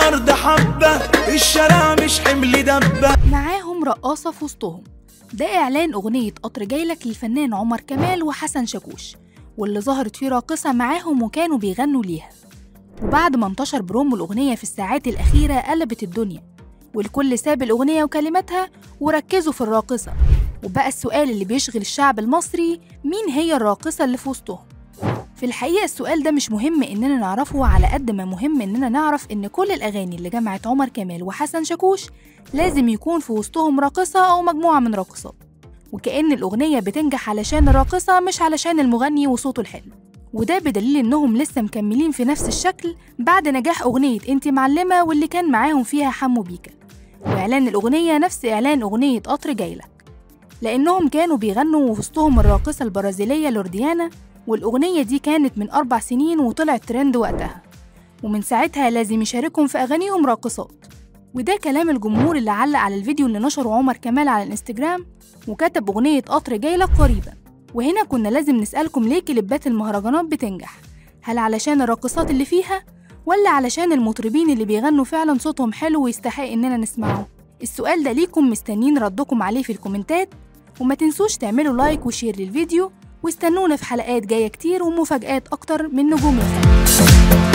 الأرض حبة الشارع مش حمل دبة معاهم رقاصة في وسطهم ده إعلان أغنية قطر جايلك للفنان عمر كمال وحسن شاكوش واللي ظهرت فيه راقصة معاهم وكانوا بيغنوا ليها وبعد ما انتشر برومو الأغنية في الساعات الأخيرة قلبت الدنيا والكل ساب الأغنية وكلماتها وركزوا في الراقصة وبقى السؤال اللي بيشغل الشعب المصري مين هي الراقصة اللي في وسطهم في الحقيقة السؤال ده مش مهم إننا نعرفه على قد ما مهم إننا نعرف إن كل الأغاني اللي جمعت عمر كمال وحسن شاكوش لازم يكون في وسطهم راقصة أو مجموعة من راقصات وكأن الأغنية بتنجح علشان الراقصة مش علشان المغني وصوته الحلو وده بدليل إنهم لسه مكملين في نفس الشكل بعد نجاح أغنية انتي معلمة واللي كان معاهم فيها حمو بيكا وإعلان الأغنية نفس إعلان أغنية قطر جايلك لأنهم كانوا بيغنوا وسطهم الراقصة البرازيلية لورديانا والأغنية دي كانت من أربع سنين وطلعت ترند وقتها ومن ساعتها لازم يشاركهم في أغانيهم راقصات وده كلام الجمهور اللي علق على الفيديو اللي نشره عمر كمال على الانستجرام وكتب أغنية قطر جايلك قريبا وهنا كنا لازم نسألكم ليه كليبات المهرجانات بتنجح هل علشان الراقصات اللي فيها ولا علشان المطربين اللي بيغنوا فعلا صوتهم حلو ويستحق إننا نسمعه السؤال ده ليكم مستنين ردكم عليه في الكومنتات وما تنسوش تعملوا لايك وشير للفيديو واستنونا في حلقات جاية كتير ومفاجآت أكتر من نجوم الفن